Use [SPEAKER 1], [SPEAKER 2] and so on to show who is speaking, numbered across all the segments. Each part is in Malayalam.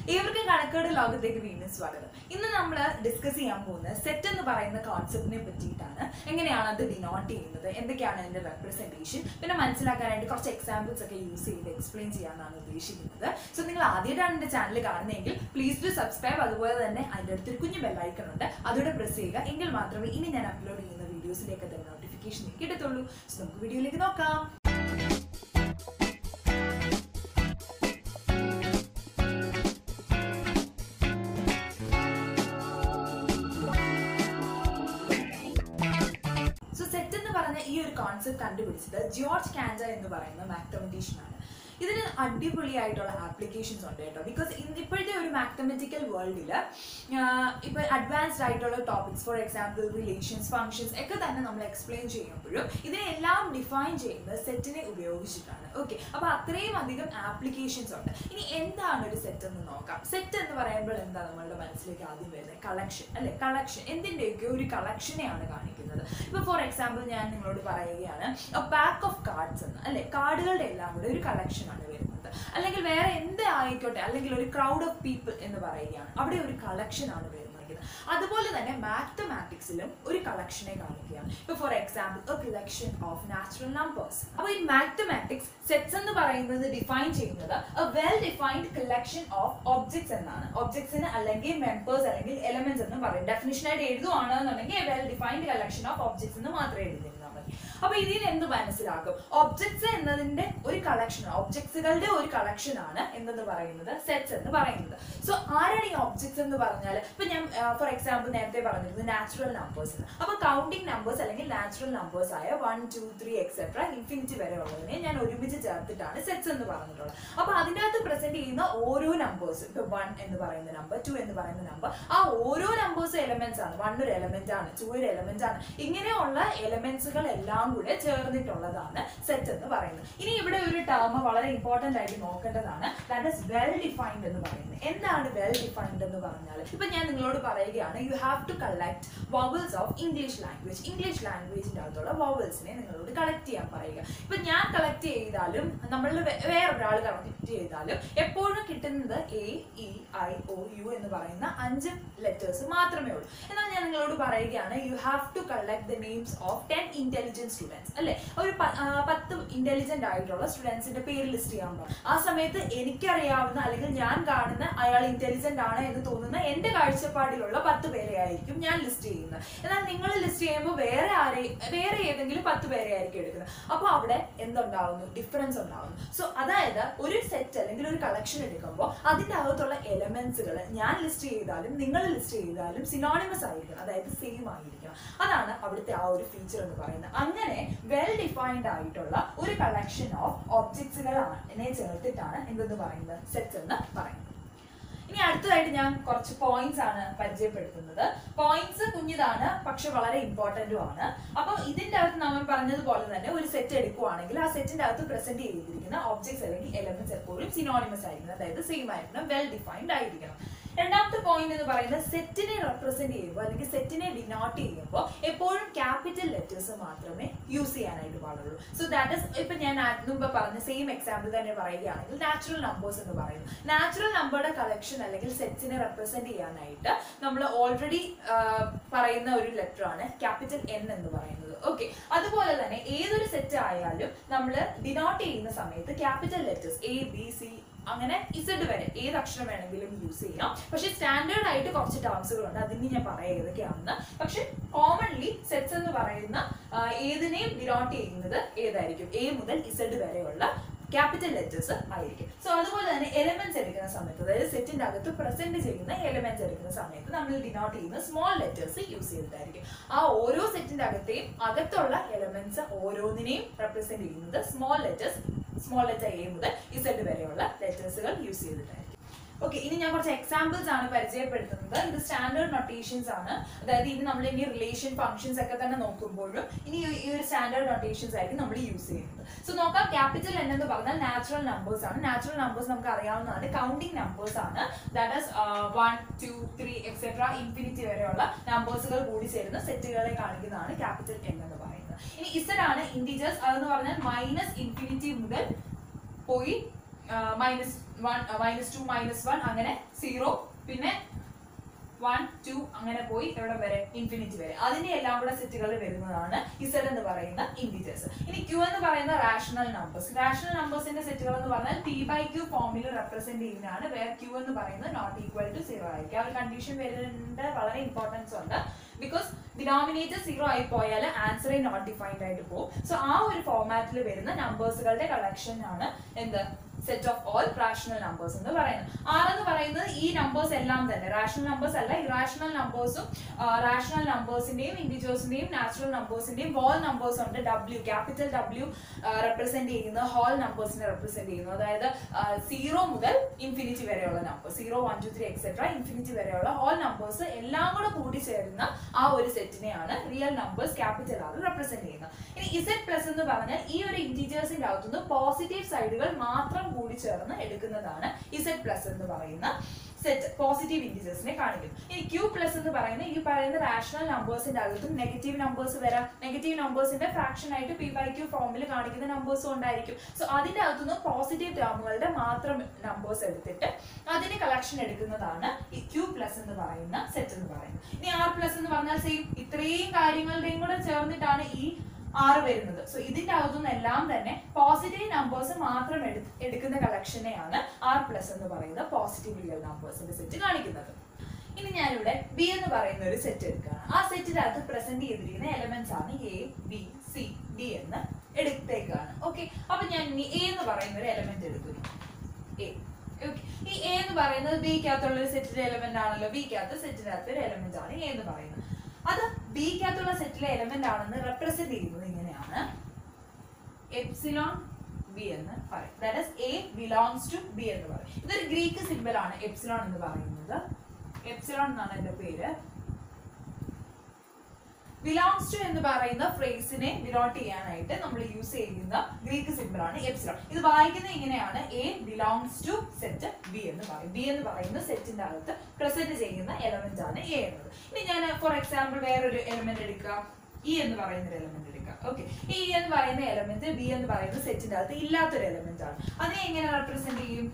[SPEAKER 1] ഏവർക്കും കണക്കുകളുടെ ലോകത്തേക്ക് വീണ്ടും സ്വാഗതം ഇന്ന് നമ്മൾ ഡിസ്കസ് ചെയ്യാൻ പോകുന്നത് സെറ്റ് എന്ന് പറയുന്ന കോൺസെപ്റ്റിനെ പറ്റിയിട്ടാണ് എങ്ങനെയാണ് അത് ഡിനോട്ട് ചെയ്യുന്നത് എന്തൊക്കെയാണ് അതിന്റെ റെപ്രസെന്റേഷൻ പിന്നെ മനസ്സിലാക്കാനായിട്ട് കുറച്ച് എക്സാമ്പിൾസ് ഒക്കെ യൂസ് ചെയ്ത് എക്സ്പ്ലെയിൻ ചെയ്യാനാണ് ഉദ്ദേശിക്കുന്നത് സോ നിങ്ങൾ ആദ്യമായിട്ടാണ് എന്റെ ചാനൽ കാണുന്നതെങ്കിൽ പ്ലീസ് ടു സബ്സ്ക്രൈബ് അതുപോലെ തന്നെ അതിന്റെ അടുത്തൊരു കുഞ്ഞു ബെല്ലൈക്കൺ ഉണ്ട് അതോടെ പ്രസ് ചെയ്യുക എങ്കിൽ മാത്രമേ ഇനി ഞാൻ അപ്ലോഡ് ചെയ്യുന്ന വീഡിയോസിലേക്ക് അതിന്റെ നോട്ടിഫിക്കേഷൻ കിട്ടത്തുള്ളൂ സോ നമുക്ക് വീഡിയോയിലേക്ക് നോക്കാം സോ സെറ്റ് എന്ന് പറഞ്ഞ ഈ ഒരു കോൺസെപ്റ്റ് കണ്ടുപിടിച്ചത് ജോർജ് കാൻഡ എന്ന് പറയുന്ന മാത്തമെറ്റീഷ്യൻ ആണ് ഇതിന് അടിപൊളിയായിട്ടുള്ള ആപ്ലിക്കേഷൻസ് ഉണ്ട് കേട്ടോ ബിക്കോസ് ഇപ്പോഴത്തെ ഒരു മാത്തമെറ്റിക്കൽ വേൾഡിൽ ഇപ്പൊ അഡ്വാൻസ്ഡ് ആയിട്ടുള്ള topics for example relations functions ഒക്കെ തന്നെ നമ്മൾ എക്സ്പ്ലെയിൻ ചെയ്യുമ്പോഴും ഇതിനെല്ലാം ഡിഫൈൻ ചെയ്യുന്നത് സെറ്റിനെ ഉപയോഗിച്ചിട്ടാണ് ഓക്കെ അപ്പൊ അത്രയും അധികം ആപ്ലിക്കേഷൻസ് ഉണ്ട് ഇനി എന്താണ് ഒരു സെറ്റ് എന്ന് നോക്കാം സെറ്റ് എന്ന് പറയുമ്പോൾ എന്താ നമ്മളുടെ മനസ്സിലേക്ക് ആദ്യം വരുന്നത് കളക്ഷൻ അല്ലെ കളക്ഷൻ എന്തിന്റെയൊക്കെ ഒരു കളക്ഷനെയാണ് കാണിക്കുന്നത് ഇപ്പൊ ഫോർ എക്സാമ്പിൾ ഞാൻ നിങ്ങളോട് പറയുകയാണ് പാക്ക് ഓഫ് കാർഡ്സ് എന്ന് അല്ലെ കാർഡുകളുടെ എല്ലാം കൂടെ ഒരു കളക്ഷൻ ആണ് വരുന്നത് അല്ലെങ്കിൽ വേറെ എന്ത് ആയിക്കോട്ടെ അല്ലെങ്കിൽ ഒരു ക്രൗഡ് ഓഫ് പീപ്പിൾ എന്ന് പറയുകയാണ് അവിടെ ഒരു കളക്ഷൻ ആണ് വരുന്നത് അതുപോലെ തന്നെ മാത്തമാറ്റിക്സിലും ഒരു കളക്ഷനെ കാണിക്കുകയാണ് ഇപ്പൊ for example a collection of natural numbers അപ്പോൾ ഈ മാത്തമാറ്റിക്സ് സെറ്റ്സ് എന്ന് പറയുന്നത് ഡിഫൈൻ ചെയ്യുന്നത് a well defined collection of objects എന്നാണ് ഒബ്ജക്ട്സിന് അല്ലെങ്കിൽ മെമ്പേഴ്സ് അല്ലെങ്കിൽ എലമെന്റ്സ് എന്ന് പറയും ഡെഫിനിഷൻ ആയിട്ട് എഴുതുവാണെന്നുണ്ടെങ്കിൽ well defined collection of objects എന്ന് മാത്രമേ എഴുതിയിരുന്നാൽ മതി അപ്പൊ ഇതിൽ എന്ത് മനസ്സിലാക്കും ഒബ്ജക്ട്സ് എന്നതിന്റെ ഒരു കളക്ഷൻ ഒബ്ജക്ട്സുകളുടെ ഒരു കളക്ഷൻ ആണ് എന്തെന്ന് പറയുന്നത് സെറ്റ്സ് എന്ന് പറയുന്നത് സോ ആരാണ് ഈ ഒബ്ജക്ട്സ് എന്ന് പറഞ്ഞാൽ ഇപ്പൊ ഞാൻ ഫോർ എക്സാമ്പിൾ നേരത്തെ പറഞ്ഞിരുന്നു നാച്ചുറൽ നമ്പേഴ്സ് അപ്പൊ കൗണ്ടിങ് നമ്പേഴ്സ് അല്ലെങ്കിൽ നാച്ചുറൽ നമ്പേഴ്സ് ആയ one two three etcetera infinity വരെ ഉള്ളതിനെ ഞാൻ ഒരുമിച്ച് ചേർത്തിട്ടാണ് സെറ്റ്സ് എന്ന് പറഞ്ഞിട്ടുള്ളത് അപ്പൊ അതിൻ്റെ അകത്ത് പ്രസന്റ് ചെയ്യുന്ന ഓരോ നമ്പേഴ്സ് ഇപ്പൊ വൺ എന്ന് പറയുന്ന നമ്പർ ടു എന്ന് പറയുന്ന നമ്പർ ആ ഓരോ നമ്പേഴ്സ് എലമെന്റ്സ് ആണ് വൺ ഒരു എലമെന്റ് ആണ് ടു ഒരു എലമെന്റ് ആണ് ഇങ്ങനെയുള്ള എലമെന്റ്സുകൾ എല്ലാം കൂടെ ചേർന്നിട്ടുള്ളതാണ് സെറ്റ് എന്ന് പറയുന്നത് ഇനി ഇവിടെ ഒരു ടേം വളരെ ഇമ്പോർട്ടന്റ് ആയിട്ട് നോക്കേണ്ടതാണ് ദാറ്റ് ഇസ് വെൽ ഡിഫൈൻഡ് എന്ന് പറയുന്നത് എന്താണ് വെൽ ഡിഫൈൻഡ് എന്ന് പറഞ്ഞാൽ ഇപ്പൊ ഞാൻ നിങ്ങളോട് പറയുകയാണ് you have to collect vowels of English language English ലാംഗ്വേജിന്റെ അകത്തുള്ള വവൽസിനെ നിങ്ങളോട് കളക്ട് ചെയ്യാൻ പറയുക ഇപ്പൊ ഞാൻ കളക്ട് ചെയ്താലും നമ്മളിൽ വേറൊരാൾ കളക്ട് ചെയ്താലും എപ്പോഴും കിട്ടുന്നത് A E I O U എന്ന് പറയുന്ന അഞ്ച് ലെറ്റേഴ്സ് മാത്രമേ ഉള്ളൂ എന്നാൽ ഞാൻ നിങ്ങളോട് പറയുകയാണ് you have to collect the names of ten intelligent students അല്ലെ ഒരു പ- ആ, പത്ത് ഇന്റലിജന്റ് ആയിട്ടുള്ള സ്റ്റുഡൻസിന്റെ പേര് ലിസ്റ്റ് ചെയ്യാൻ പറയും ആ സമയത്ത് എനിക്കറിയാവുന്ന അല്ലെങ്കിൽ ഞാൻ കാണുന്ന അയാൾ ഇന്റലിജന്റ് ആണ് എന്ന് തോന്നുന്ന എന്റെ കാഴ്ചപ്പാടിലുള്ള പത്ത് പേരെ ആയിരിക്കും ഞാൻ ലിസ്റ്റ് ചെയ്യുന്നത് എന്നാൽ നിങ്ങൾ ലിസ്റ്റ് ചെയ്യുമ്പോൾ വേറെ ആരെ വേറെ ഏതെങ്കിലും പത്ത് പേരെ ആയിരിക്കും എടുക്കുന്നത് അപ്പോൾ അവിടെ എന്തുണ്ടാവുന്നു ഡിഫറൻസ് ഉണ്ടാവുന്നു സോ അതായത് ഒരു സെറ്റ് അല്ലെങ്കിൽ ഒരു കളക്ഷൻ എടുക്കുമ്പോൾ അതിന്റെ അകത്തുള്ള എലമെന്റ്സുകൾ ഞാൻ ലിസ്റ്റ് ചെയ്താലും നിങ്ങൾ ലിസ്റ്റ് ചെയ്താലും സിനോണിമസ് ആയിരിക്കണം അതായത് സെയിം ആയിരിക്കണം അതാണ് അവിടുത്തെ ആ ഒരു ഫീച്ചർ എന്ന് പറയുന്നത് അങ്ങനെ വെൽ ഡിഫൈൻഡ് ആയിട്ടുള്ള ഒരു കളക്ഷൻ ഓഫ് ഒബ്ജക്ട്സുകളാണ് എന്നെ ചേർത്തിട്ടാണ് എന്തെന്ന് പറയുന്നത് സെറ്റ്സ് എന്ന് പറയുന്നത് ഇനി അടുത്തതായിട്ട് ഞാൻ കുറച്ച് പോയിന്റ്സ് ആണ് പരിചയപ്പെടുത്തുന്നത് പോയിന്റ്സ് കുഞ്ഞിതാണ് പക്ഷെ വളരെ ഇമ്പോർട്ടന്റും ആണ് അപ്പോൾ ഇതിന്റെ അകത്ത് നമ്മൾ പറഞ്ഞതുപോലെ തന്നെ ഒരു സെറ്റ് എടുക്കുവാണെങ്കിൽ ആ സെറ്റിന്റെ അകത്ത് പ്രസന്റ് ചെയ്തിരിക്കുന്ന ഒബ്ജക്ട്സ് അല്ലെങ്കിൽ എലമെന്റ്സ് എപ്പോഴും സിനോണിമസ് ആയിരിക്കണം അതായത് സെയിം ആയിരിക്കണം വെൽ ഡിഫൈൻഡ് ആയിരിക്കണം രണ്ടാമത്തെ പോയിന്റ് എന്ന് പറയുന്നത് സെറ്റിനെ റെപ്രസെന്റ് ചെയ്യുമ്പോൾ അല്ലെങ്കിൽ സെറ്റിനെ ഡിനോട്ട് ചെയ്യുമ്പോൾ എപ്പോഴും ക്യാപിറ്റൽ ലെറ്റേഴ്സ് മാത്രമേ യൂസ് ചെയ്യാനായിട്ട് പാടുള്ളൂ സോ ദാറ്റ് ഇസ് ഇപ്പൊ ഞാൻ ആ- മുമ്പ് പറഞ്ഞ സെയിം എക്സാമ്പിൾ തന്നെ പറയുകയാണെങ്കിൽ നാച്ചുറൽ നമ്പേഴ്സ് എന്ന് പറയുന്നു നാച്ചുറൽ നമ്പറുടെ കളക്ഷൻ അല്ലെങ്കിൽ സെറ്റ്സിനെ റെപ്രസെന്റ് ചെയ്യാനായിട്ട് നമ്മൾ ഓൾറെഡി പറയുന്ന ഒരു ലെറ്റർ ആണ് ക്യാപിറ്റൽ എൻ എന്ന് പറയുന്നത് ഓക്കെ അതുപോലെ തന്നെ ഏതൊരു സെറ്റ് ആയാലും നമ്മൾ ഡിനോട്ട് ചെയ്യുന്ന സമയത്ത് capital letters A B C അങ്ങനെ ഇസഡ് വരെ ഏത് അക്ഷരം വേണമെങ്കിലും യൂസ് ചെയ്യാം പക്ഷെ സ്റ്റാൻഡേർഡ് ആയിട്ട് കുറച്ച് ടേംസുകൾ ഉണ്ട് അതിന് ഞാൻ പറയാം ഏതൊക്കെയാണെന്ന് പക്ഷെ കോമൺലി സെറ്റ്സ് എന്ന് പറയുന്ന ആ, ഏതിനെയും ഡിനോട്ട് ചെയ്യുന്നത് ഏതായിരിക്കും എ മുതൽ ഇസഡ് വരെയുള്ള ക്യാപിറ്റൽ ലെറ്റേഴ്സ് ആയിരിക്കും സോ അതുപോലെ തന്നെ എലമെന്റ്സ് എടുക്കുന്ന സമയത്ത് അതായത് സെറ്റിന്റെ അകത്ത് പ്രസന്റ് ചെയ്യുന്ന എലമെന്റ്സ് എടുക്കുന്ന സമയത്ത് നമ്മൾ ഡിനോട്ട് ചെയ്യുന്ന സ്മോൾ ലെറ്റേഴ്സ് യൂസ് ചെയ്തിട്ടായിരിക്കും ആ ഓരോ സെറ്റിന്റെ അകത്തെയും അകത്തുള്ള എലമെന്റ്സ് ഓരോന്നിനെയും റെപ്രസെന്റ് ചെയ്യുന്നത് small letters small letter A മുതൽ ഇസഡ് വരെയുള്ള ലെറ്റേഴ്സുകൾ യൂസ് ചെയ്തിട്ടായിരിക്കും ഓക്കെ ഇനി ഞാൻ കുറച്ച് എക്സാമ്പിൾസ് ആണ് പരിചയപ്പെടുത്തുന്നത് ഇത് സ്റ്റാൻഡേർഡ് നൊട്ടേഷൻസ് ആണ് അതായത് ഇനി നമ്മൾ ഇനി റിലേഷൻ ഫംഗ്ഷൻസ് ഒക്കെ തന്നെ നോക്കുമ്പോഴും ഇനി ഈ- ഈ ഒരു സ്റ്റാൻഡേർഡ് നൊട്ടേഷൻസ് ആയിരിക്കും നമ്മൾ യൂസ് ചെയ്യുന്നത് സോ നോക്കാം ക്യാപിറ്റൽ എൻ എന്ന് പറഞ്ഞാൽ നാച്ചുറൽ നമ്പേഴ്സ് ആണ് നാച്ചുറൽ നമ്പേഴ്സ് നമുക്ക് അറിയാവുന്നതാണ് കൗണ്ടിങ് നമ്പേഴ്സ് ആണ് that is one two three etcetera infinity വരെയുള്ള നമ്പേഴ്സുകൾ കൂടി ചേരുന്ന സെറ്റുകളെ കാണിക്കുന്നതാണ് ക്യാപിറ്റൽ എൻ എന്ന് പറയുന്നത് ഇനി ഇസഡ് ആണ് ഇൻഡിജേഴ്സ് അതെന്ന് പറഞ്ഞാൽ മൈനസ് ഇൻഫിനിറ്റി മുതൽ പോയി minus one minus two minus one അങ്ങനെ സീറോ പിന്നെ വൺ ടു അങ്ങനെ പോയി എവിടെ വരെ ഇൻഫിനിറ്റി വരെ അതിന്റെ എല്ലാം കൂടെ സെറ്റുകൾ വരുന്നതാണ് ഇസഡ് എന്ന് പറയുന്ന ഇൻഡിജേഴ്സ് ഇനി ക്യൂ എന്ന് പറയുന്ന റാഷണൽ നമ്പേഴ്സ് റാഷണൽ നമ്പേഴ്സിന്റെ സെറ്റുകൾ എന്ന് പറഞ്ഞാൽ പി ബൈ ക്യൂ ഫോമിൽ റെപ്രസെന്റ് ചെയ്യുന്നതാണ് വേർ ക്യൂ എന്ന് പറയുന്നത് നോട്ട് ഈക്വൽ ടു സീറോ ആയിരിക്കും ആ ഒരു കണ്ടീഷൻ വരുന്നതിന്റെ വളരെ ഇമ്പോർട്ടൻസ് ഉണ്ട് ബിക്കോസ് ഡിനോമിനേറ്റർ സീറോ ആയി പോയാൽ ആൻസറേ നോട്ട് ഡിഫൈൻഡ് ആയിട്ട് പോകും സോ ആ ഒരു ഫോമാറ്റിൽ വരുന്ന നമ്പേഴ്സുകളുടെ കളക്ഷൻ ആണ് എന്ത് set of all rational numbers എന്ന് പറയുന്നത് ആർ എന്ന് പറയുന്നത് ഈ നമ്പേഴ്സ് എല്ലാം തന്നെ റാഷണൽ നമ്പേഴ്സ് അല്ല ഇറാഷണൽ നമ്പേഴ്സും റാഷണൽ നമ്പേഴ്സിന്റെയും ഇൻഡിവിജ്വൽസിന്റെയും നാച്ചുറൽ നമ്പേഴ്സിന്റെയും ഹോൾ നമ്പേഴ്സ് ഉണ്ട് ഡബ്ല്യു ക്യാപിറ്റൽ ഡബ്ല്യു റെപ്രസെന്റ് ചെയ്യുന്ന ഹോൾ നമ്പേഴ്സിനെ റെപ്രസെന്റ് ചെയ്യുന്നു അതായത് സീറോ മുതൽ ഇൻഫിനിറ്റി വരെയുള്ള number zero one two three etcetera infinity വരെയുള്ള ഹോൾ നമ്പേഴ്സ് എല്ലാം കൂടെ കൂടി ചേരുന്ന ആ ഒരു സെറ്റിനെയാണ് real numbers capital R represent ചെയ്യുന്നത് ഇനി ഇസെഡ് പ്ലസ് എന്ന് പറഞ്ഞാൽ ഈ ഒരു ഇന്റീജേഴ്സിന്റെ അകത്തുനിന്ന് പോസിറ്റീവ് സൈഡുകൾ മാത്രം കൂടി ചേർന്ന് എടുക്കുന്നതാണ് ഇസെഡ് പ്ലസ് എന്ന് പറയുന്ന സെറ്റ് പോസിറ്റീവ് ഇന്റീജേഴ്സിനെ കാണിക്കും ഇനി ക്യൂ പ്ലസ് എന്ന് പറയുന്ന ഈ പറയുന്ന റാഷണൽ നമ്പേഴ്സിന്റെ അകത്തും നെഗറ്റീവ് നമ്പേഴ്സ് വരാം നെഗറ്റീവ് നമ്പേഴ്സിന്റെ ഫ്രാക്ഷൻ ആയിട്ട് പി ബൈ ക്യൂ ഫോമിൽ കാണിക്കുന്ന നമ്പേഴ്സും ഉണ്ടായിരിക്കും സോ അതിന്റെ അകത്തുനിന്ന് പോസിറ്റീവ് ടേമുകളുടെ മാത്രം നമ്പേഴ്സ് എടുത്തിട്ട് അതിന് കളക്ഷൻ എടുക്കുന്നതാണ് ഈ ക്യൂ പ്ലസ് എന്ന് പറയുന്ന സെറ്റ് എന്ന് പറയുന്നത് ഇനി ആർ പ്ലസ് എന്ന് പറഞ്ഞാൽ സെയിം ഇത്രയും കാര്യങ്ങളുടെയും കൂടെ ചേർന്നിട്ടാണ് ഈ ആറ് വരുന്നത് സോ ഇതിന്റെ അകത്തുനിന്ന് എല്ലാം തന്നെ പോസിറ്റീവ് നമ്പേഴ്സ് മാത്രം എടു- എടുക്കുന്ന കളക്ഷനെയാണ് ആർ പ്ലസ് എന്ന് പറയുന്ന പോസിറ്റീവ് റിയൽ നമ്പേഴ്സിന്റെ സെറ്റ് കാണിക്കുന്നത് ഇനി ഞാനിവിടെ ബി എന്ന് പറയുന്ന ഒരു സെറ്റ് എടുക്കുകയാണ് ആ സെറ്റിന്റെ അകത്ത് പ്രസന്റ് ചെയ്തിരിക്കുന്ന എലമെന്റ്സ് ആണ് എ ബി സി ഡി എന്ന് എടുത്തേക്കാണ് ഓക്കെ അപ്പൊ ഞാൻ ഇനി എ എന്ന് പറയുന്ന ഒരു എലമെന്റ് എടുക്കുന്നു എ Okay. ഈ എ എന്ന് പറയുന്നത് ബിക്കകത്തുള്ള ഒരു സെറ്റിന്റെ എലമെന്റ് ആണല്ലോ ബിക്കകത്ത് സെറ്റിനകത്ത് ഒരു എലമെന്റ് ആണ് എ എന്ന് പറയുന്നത് അത് ബിക്കകത്തുള്ള സെറ്റിലെ എലമെന്റ് ആണെന്ന് റെപ്രസെന്റ് ചെയ്യുന്നത് ഇങ്ങനെയാണ് എപ്സിലോൺ ബി എന്ന് പറയും that is A belongs to B എന്ന് പറയും ഇതൊരു ഗ്രീക്ക് സിമ്പിൾ ആണ് എപ്സിലോൺ എന്ന് പറയുന്നത് എപ്സിലോൺ എന്നാണ് എന്റെ പേര് ബിലോങ്സ് ടു എന്ന് പറയുന്ന ഫ്രേസിനെ ഡിനോട്ട് ചെയ്യാനായിട്ട് നമ്മൾ യൂസ് ചെയ്യുന്ന ഗ്രീക്ക് സിമ്പിൾ ആണ് എപ്സിലോൺ ഇത് വായിക്കുന്നത് ഇങ്ങനെയാണ് A belongs to set B എന്ന് പറയും ബി എന്ന് പറയുന്ന സെറ്റിന്റെ അകത്ത് പ്രസന്റ് ചെയ്യുന്ന എലമെന്റ് ആണ് എ എന്നത് ഇനി ഞാൻ ഫോർ എക്സാമ്പിൾ വേറൊരു എലമെന്റ് എടുക്കാം ഇ എന്ന് പറയുന്ന ഒരു എലമെന്റ് എടുക്കാം ഓക്കെ ഈ ഇ എന്ന് പറയുന്ന എലമെന്റ് ബി എന്ന് പറയുന്ന സെറ്റിന്റെ അകത്ത് ഇല്ലാത്തൊരു എലമെന്റ് ആണ് അതിനെ എങ്ങനെ റെപ്രസെന്റ് ചെയ്യും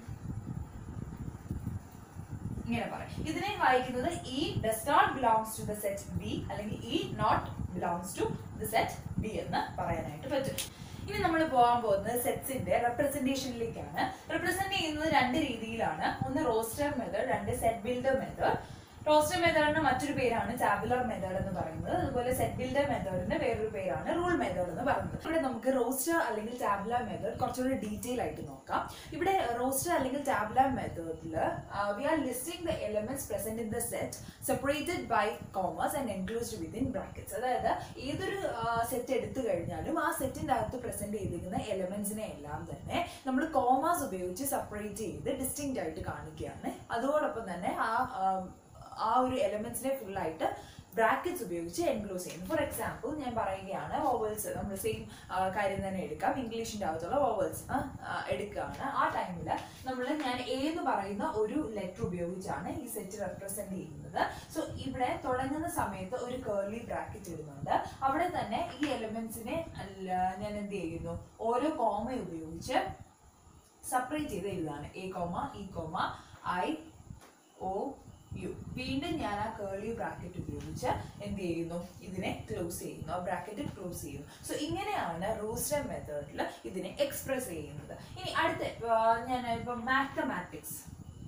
[SPEAKER 1] ഇങ്ങനെ പറയാം ഇതിനെ വായിക്കുന്നത് E does not belongs to the set B അല്ലെങ്കിൽ E not belongs to the set B എന്ന് പറയാനായിട്ട് പറ്റും ഇനി നമ്മൾ പോകാൻ പോകുന്നത് സെറ്റ്സിന്റെ റെപ്രസെന്റേഷനിലേക്കാണ് റെപ്രസെന്റ് ചെയ്യുന്നത് രണ്ട് രീതിയിലാണ് ഒന്ന് റോസ്റ്റർ മെത്തേഡ് രണ്ട് സെറ്റ് ബിൽഡർ മെത്തേഡ് റോസ്റ്റർ മെത്തേഡിന് മറ്റൊരു പേരാണ് ടാബുലർ മെത്തേഡ് എന്ന് പറയുന്നത് അതുപോലെ സെറ്റ് ബിൽഡർ മെത്തേഡിന് വേറൊരു പേരാണ് റൂൾ മെത്തേഡ് എന്ന് പറയുന്നത് ഇവിടെ നമുക്ക് റോസ്റ്റർ അല്ലെങ്കിൽ ടാബുലർ മെത്തേഡ് കുറച്ചുകൂടി ഡീറ്റെയിൽ ആയിട്ട് നോക്കാം ഇവിടെ റോസ്റ്റർ അല്ലെങ്കിൽ ടാബുലർ മെത്തേഡിൽ we are listing the elements present in the set separated by commas and enclosed within brackets അതായത് ഏതൊരു സെറ്റ് എടുത്തു കഴിഞ്ഞാലും ആ സെറ്റിന്റെ അകത്ത് പ്രസന്റ് ചെയ്തിരിക്കുന്ന എലമെന്റ്സിനെ എല്ലാം തന്നെ നമ്മൾ കോമേഴ്സ് ഉപയോഗിച്ച് സെപ്പറേറ്റ് ചെയ്ത് ഡിസ്റ്റിങ്റ്റ് ആയിട്ട് കാണിക്കുകയാണ് അതോടൊപ്പം തന്നെ ആ ആ, ആ ഒരു എലമെന്റ്സിനെ ഫുൾ ആയിട്ട് ബ്രാക്കറ്റ്സ് ഉപയോഗിച്ച് എൻക്ലോസ് ചെയ്യുന്നു ഫോർ എക്സാമ്പിൾ ഞാൻ പറയുകയാണ് വോവൽസ് നമ്മൾ സെയിം കാര്യം തന്നെ എടുക്കാം ഇംഗ്ലീഷിന്റെ അകത്തുള്ള വോവൽസ് എടുക്കുകയാണ് ആ ടൈമിൽ നമ്മൾ ഞാൻ എ എന്ന് പറയുന്ന ഒരു ലെറ്റർ ഉപയോഗിച്ചാണ് ഈ സെറ്റ് റെപ്രസെന്റ് ചെയ്യുന്നത് സോ ഇവിടെ തുടങ്ങുന്ന സമയത്ത് ഒരു കേർലി ബ്രാക്കറ്റ് ഇടുന്നുണ്ട് അവിടെ തന്നെ ഈ എലമെന്റ്സിനെ ഞാൻ എന്ത് ചെയ്യുന്നു ഓരോ കോമ ഉപയോഗിച്ച് സെപ്പറേറ്റ് ചെയ്ത് എഴുതാണ് A comma E comma I O U വീണ്ടും ഞാൻ ആ കേർലി ബ്രാക്കറ്റ് ഉപയോഗിച്ച് എന്ത് ചെയ്യുന്നു ഇതിനെ ക്ലോസ് ചെയ്യുന്നു ആ ബ്രാക്കറ്റ് ക്ലോസ് ചെയ്യുന്നു സോ ഇങ്ങനെയാണ് റൂസ്റ്റർ മെത്തേഡിൽ ഇതിനെ എക്സ്പ്രസ് ചെയ്യുന്നത് ഇനി അടുത്ത ആ, ഞാൻ ഇപ്പം മാത്തമാറ്റിക്സ്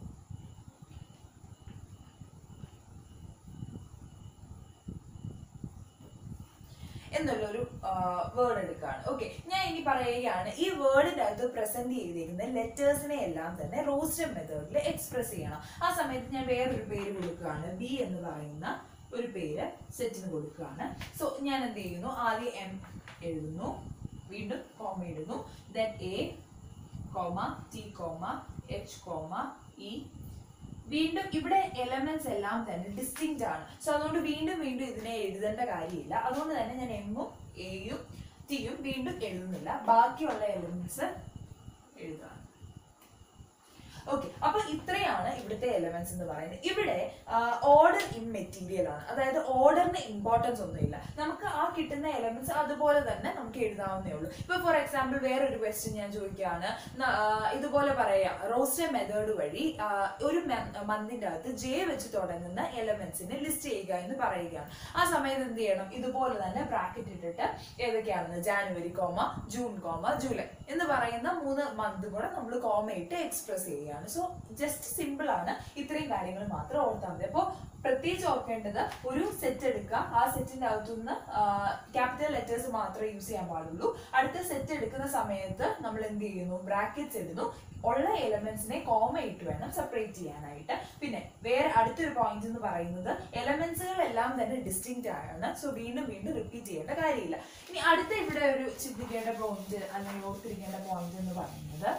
[SPEAKER 1] എന്നുള്ളൊരു വേർഡ് എടുക്കുകയാണ് ഓക്കെ ഞാൻ ഇനി പറയുകയാണ് ഈ വേർഡിൻ്റെ അകത്ത് പ്രസന്റ് ചെയ്തിരിക്കുന്ന ലെറ്റേഴ്സിനെ എല്ലാം തന്നെ റോസ്റ്റർ മെത്തേഡിൽ എക്സ്പ്രസ് ചെയ്യണം ആ സമയത്ത് ഞാൻ വേറൊരു പേര് കൊടുക്കുകയാണ് ബി എന്ന് പറയുന്ന ഒരു പേര് സെറ്റിന് കൊടുക്കുകയാണ് സോ ഞാൻ എന്ത് ചെയ്യുന്നു ആദ്യം എം എഴുതുന്നു വീണ്ടും കോമ ഇടുന്നു then A comma T comma H comma E വീണ്ടും ഇവിടെ എലമെന്റ്സ് എല്ലാം തന്നെ ഡിസ്റ്റിങ്റ്റ് ആണ് സോ അതുകൊണ്ട് വീണ്ടും വീണ്ടും ഇതിനെ എഴുതേണ്ട കാര്യമില്ല അതുകൊണ്ട് തന്നെ ഞാൻ എമ്മും എയും ടിയും വീണ്ടും എഴുതുന്നില്ല ബാക്കിയുള്ള എലമെന്റ്സ് എഴുതാണ് ഓക്കെ അപ്പൊ ഇത്രയാണ് ഇവിടുത്തെ എലമെന്റ്സ് എന്ന് പറയുന്നത് ഇവിടെ ഓർഡർ ഇൻ മെറ്റീരിയൽ ആണ് അതായത് ഓർഡറിന് ഇമ്പോർട്ടൻസ് ഒന്നുമില്ല നമുക്ക് ആ കിട്ടുന്ന എലമെന്റ്സ് അതുപോലെ തന്നെ നമുക്ക് എഴുതാവുന്നേ ഉള്ളൂ ഇപ്പൊ ഫോർ എക്സാമ്പിൾ വേറൊരു ക്വസ്റ്റ്യൻ ഞാൻ ചോദിക്കുകയാണ് ന- ആ, ഇതുപോലെ പറയാം റോസ്റ്റർ മെത്തേഡ് വഴി ആ, ഒരു മന്തിന്റെ അകത്ത് ജെ വെച്ച് തുടങ്ങുന്ന എലമെന്റ്സിനെ ലിസ്റ്റ് ചെയ്യുക എന്ന് പറയുകയാണ് ആ സമയത്ത് എന്ത് ചെയ്യണം ഇതുപോലെ തന്നെ ബ്രാക്കറ്റ് ഇട്ടിട്ട് ഏതൊക്കെയാണെന്ന് January comma June comma July എന്ന് പറയുന്ന മൂന്ന് മന്ത് കൂടെ നമ്മൾ കോമ ഇട്ട് എക്സ്പ്രസ് ചെയ്യുകയാണ് സോ ജസ്റ്റ് സിമ്പിൾ ആണ് ഇത്രയും കാര്യങ്ങൾ മാത്രം ഓർത്താൽ മതി അപ്പോൾ പ്രത്യേകിച്ച് ഓർക്കേണ്ടത് ഒരു സെറ്റ് എടുക്കുക ആ സെറ്റിന്റെ അകത്തുനിന്ന് ക്യാപിറ്റൽ ലെറ്റേഴ്സ് മാത്രമേ യൂസ് ചെയ്യാൻ പാടുള്ളൂ അടുത്ത സെറ്റ് എടുക്കുന്ന സമയത്ത് നമ്മൾ എന്ത് ചെയ്യുന്നു ബ്രാക്കറ്റ്സ് ഇടുന്നു ഉള്ള എലമെന്റ്സിനെ കോമ ഇട്ട് വേണം സെപ്പറേറ്റ് ചെയ്യാനായിട്ട് പിന്നെ വേറെ അടുത്തൊരു പോയിന്റ് എന്ന് പറയുന്നത് എലമെന്റ്സുകളെല്ലാം തന്നെ ഡിസ്റ്റിങ്റ്റ് ആണ് സോ വീണ്ടും വീണ്ടും റിപ്പീറ്റ് ചെയ്യേണ്ട കാര്യമില്ല ഇനി അടുത്ത ഇവിടെ ഒരു ചിന്തിക്കേണ്ട പോയിന്റ് അല്ലെങ്കിൽ ഓർത്തിരിക്കേണ്ട പോയിന്റ് എന്ന് പറയുന്നത്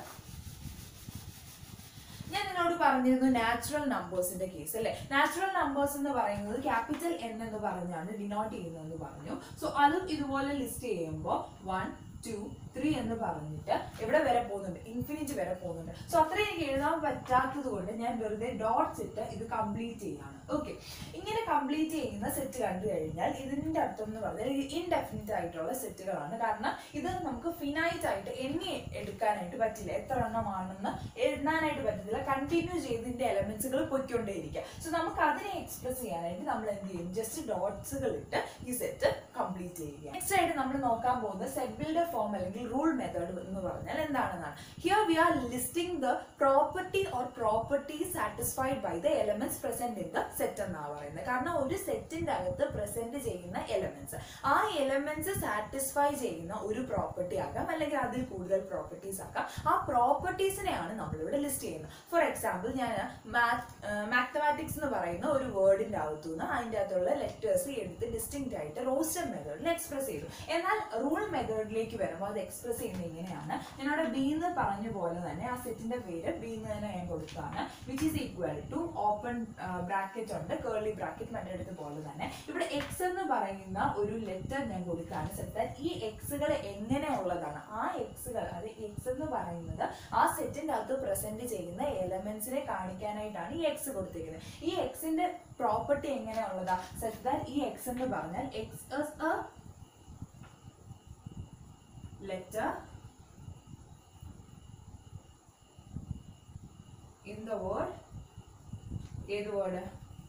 [SPEAKER 1] ഞാൻ നിന്നോട് പറഞ്ഞിരുന്നു നാച്ചുറൽ നമ്പേഴ്സിന്റെ കേസ് അല്ലെ നാച്ചുറൽ നമ്പേഴ്സ് എന്ന് പറയുന്നത് ക്യാപിറ്റൽ എൻ എന്ന് പറഞ്ഞാണ് ഡിനോട്ട് ചെയ്യുന്നതെന്ന് പറഞ്ഞു സോ അതും ഇതുപോലെ ലിസ്റ്റ് ചെയ്യുമ്പോൾ വൺ ടു ത്രീ എന്ന് പറഞ്ഞിട്ട് എവിടെ വരെ പോകുന്നുണ്ട് ഇൻഫിനിറ്റ് വരെ പോകുന്നുണ്ട് സോ അത്രയും എനിക്ക് എഴുതാൻ പറ്റാത്തത് കൊണ്ട് ഞാൻ വെറുതെ ഡോട്ട്സ് ഇട്ട് ഇത് കംപ്ലീറ്റ് ചെയ്യാണ് ഓക്കെ ഇങ്ങനെ കംപ്ലീറ്റ് ചെയ്യുന്ന സെറ്റ് കണ്ടു കഴിഞ്ഞാൽ ഇതിന്റെ അർത്ഥം എന്ന് പറഞ്ഞാൽ ഇൻഡെഫിനിറ്റ് ആയിട്ടുള്ള സെറ്റുകളാണ് കാരണം ഇത് നമുക്ക് ഫിനൈറ്റ് ആയിട്ട് എണ്ണി എടുക്കാനായിട്ട് പറ്റില്ല എത്ര എണ്ണമാണെന്ന് എഴുതാനായിട്ട് പറ്റത്തില്ല കണ്ടിന്യൂ ചെയ്തിന്റെ എലമെന്റ്സുകൾ പൊയ്ക്കൊണ്ടേയിരിക്കുക സോ നമുക്ക് അതിനെ എക്സ്പ്രസ് ചെയ്യാനായിട്ട് നമ്മൾ എന്ത് ചെയ്യും ജസ്റ്റ് ഡോട്ട്സുകൾ ഇട്ട് ഈ സെറ്റ് കംപ്ലീറ്റ് ചെയ്യുക നെക്സ്റ്റ് ആയിട്ട് നമ്മൾ നോക്കാൻ പോകുന്നത് സെറ്റ് ബിൽഡർ ഫോം അല്ലെങ്കിൽ റൂൾ മെത്തേഡ് എന്ന് പറഞ്ഞാൽ എന്താണെന്നാണ് here we are listing the property or property satisfied by the elements present in the set എന്നാണ് പറയുന്നത് കാരണം ഒരു സെറ്റിന്റെ അകത്ത് പ്രസന്റ് ചെയ്യുന്ന എലമെന്റ്സ് ആ എലമെന്റ്സ് സാറ്റിസ്ഫൈ ചെയ്യുന്ന ഒരു പ്രോപ്പർട്ടി ആകാം അല്ലെങ്കിൽ അതിൽ കൂടുതൽ പ്രോപ്പർട്ടീസ് ആകാം ആ പ്രോപ്പർട്ടീസിനെയാണ് നമ്മളിവിടെ ലിസ്റ്റ് ചെയ്യുന്നത് ഫോർ എക്സാമ്പിൾ ഞാൻ മാത്തമാറ്റിക്സ് എന്ന് പറയുന്ന ഒരു വേർഡിന്റെ അകത്തുനിന്ന് അതിൻ്റെ അകത്തുള്ള ലെറ്റേഴ്സ് എടുത്ത് ഡിസ്റ്റിങ്റ്റ് ആയിട്ട് റോസ്റ്റർ മെത്തേഡിൽ എക്സ്പ്രസ് ചെയ്തു എന്നാൽ റൂൾ മെത്തേഡിലേക്ക് വരുമ്പോൾ അത് എക്സ്പ്രസ് ചെയ്യുന്നത് ഇങ്ങനെയാണ് ഞാനവിടെ ബി എന്ന് പറഞ്ഞ പോലെ തന്നെ ആ സെറ്റിന്റെ പേര് ബി എന്ന് തന്നെ ഞാൻ കൊടുക്കുകയാണ് which is equal to open bracket ഉണ്ട് കേർലി ബ്രാക്കറ്റ് മറ്റെടുത്ത് പോലെ തന്നെ ഇവിടെ എക്സ് എന്ന് പറയുന്ന ഒരു ലെറ്റർ ഞാൻ കൊടുക്കുകയാണ് സെറ്റ് ഈ എക്സുകൾ എങ്ങനെയുള്ളതാണ് ആ എക്സുകൾ അത് എക്സ് എന്ന് പറയുന്നത് ആ സെറ്റിന്റെ അകത്ത് പ്രസന്റ് ചെയ്യുന്ന എലമെന്റ്സിനെ കാണിക്കാനായിട്ടാണ് ഈ എക്സ് കൊടുത്തിരിക്കുന്നത് ഈ എക്സിന്റെ പ്രോപ്പർട്ടി എങ്ങനെയുള്ളതാ സെറ്റ് ദാറ്റ് ഈ എക്സ് എന്ന് പറഞ്ഞാൽ x a letter in the word ഏത് വേർഡ്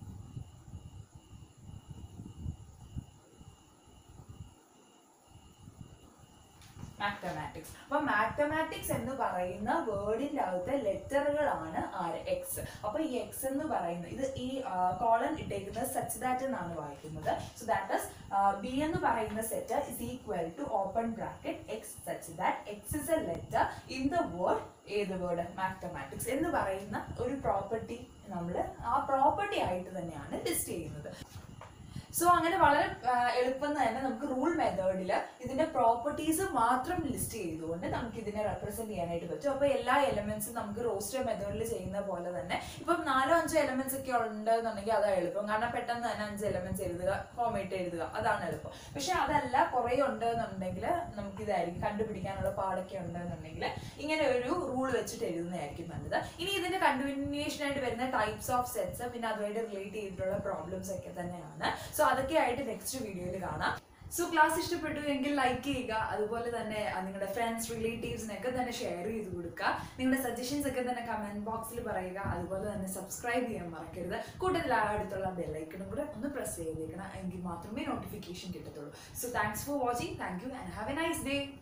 [SPEAKER 1] മാത്തമാറ്റിക്സ് അപ്പൊ മാത്തമാറ്റിക്സ് എന്ന് പറയുന്ന വേർഡിന്റെ അകത്തെ ലെറ്ററുകളാണ് ആര് എക്സ് അപ്പൊ ഈ എക്സ് എന്ന് പറയുന്ന ഇത് ഈ കോളൻ ഇട്ടേക്കുന്നത് സച്ച് ദാറ്റ് എന്നാണ് വായിക്കുന്നത് സോ ദാറ്റ് ഇസ് ബി എന്ന് പറയുന്ന set is equal to open bracket x such that x is a letter in the word ഏത് വേർഡ് മാത്തമാറ്റിക്സ് എന്ന് പറയുന്ന ഒരു പ്രോപ്പർട്ടി നമ്മൾ ആ പ്രോപ്പർട്ടി ആയിട്ട് തന്നെയാണ് ലിസ്റ്റ് ചെയ്യുന്നത് സോ അങ്ങനെ വളരെ ആ, എളുപ്പം തന്നെ നമുക്ക് റൂൾ മെത്തേഡിൽ ഇതിന്റെ പ്രോപ്പർട്ടീസ് മാത്രം ലിസ്റ്റ് ചെയ്തുകൊണ്ട് നമുക്ക് ഇതിനെ റെപ്രസെന്റ് ചെയ്യാനായിട്ട് പറ്റും അപ്പൊ എല്ലാ എലമെന്റ്സും നമുക്ക് റോസ്റ്റർ മെത്തേഡിൽ ചെയ്യുന്ന പോലെ തന്നെ ഇപ്പം നാലോ അഞ്ചോ എലമെന്റ്സ് ഒക്കെ ഉണ്ടെന്നുണ്ടെങ്കിൽ അതാണ് എളുപ്പം കാരണം പെട്ടെന്ന് തന്നെ അഞ്ച് എലമെന്റ്സ് എഴുതുക ഫോമേറ്റ് എഴുതുക അതാണ് എളുപ്പം പക്ഷെ അതല്ല കുറേ ഉണ്ടെന്നുണ്ടെങ്കിൽ നമുക്ക് ഇതായിരിക്കും കണ്ടുപിടിക്കാനുള്ള പാടൊക്കെ ഉണ്ടെന്നുണ്ടെങ്കിൽ ഇങ്ങനെ ഒരു റൂൾ വെച്ചിട്ട് എഴുതുന്നതായിരിക്കും നല്ലത് ഇനി ഇതിന്റെ കണ്ടിന്യൂഷൻ ആയിട്ട് വരുന്ന ടൈപ്സ് ഓഫ് സെറ്റ്സ് പിന്നെ അതുമായിട്ട് റിലേറ്റ് ചെയ്തിട്ടുള്ള പ്രോബ്ലംസ് ഒക്കെ തന്നെയാണ് സോ അതൊക്കെ ആയിട്ട് നെക്സ്റ്റ് വീഡിയോയിൽ കാണാം സോ ക്ലാസ് ഇഷ്ടപ്പെട്ടു എങ്കിൽ ലൈക്ക് ചെയ്യുക അതുപോലെ തന്നെ ആ, നിങ്ങളുടെ ഫ്രണ്ട്സ് റിലേറ്റീവ്സിനൊക്കെ തന്നെ ഷെയർ ചെയ്ത് കൊടുക്കുക നിങ്ങളുടെ സജഷൻസ് ഒക്കെ തന്നെ കമന്റ് ബോക്സിൽ പറയുക അതുപോലെ തന്നെ സബ്സ്ക്രൈബ് ചെയ്യാൻ മറക്കരുത് കൂട്ടത്തിൽ ആ അടുത്തുള്ള ബെല്ലൈക്കണും കൂടെ ഒന്ന് പ്രസ് ചെയ്തേക്കണം എങ്കിൽ മാത്രമേ നോട്ടിഫിക്കേഷൻ കിട്ടത്തുള്ളൂ so thanks for watching thank you and have a nice day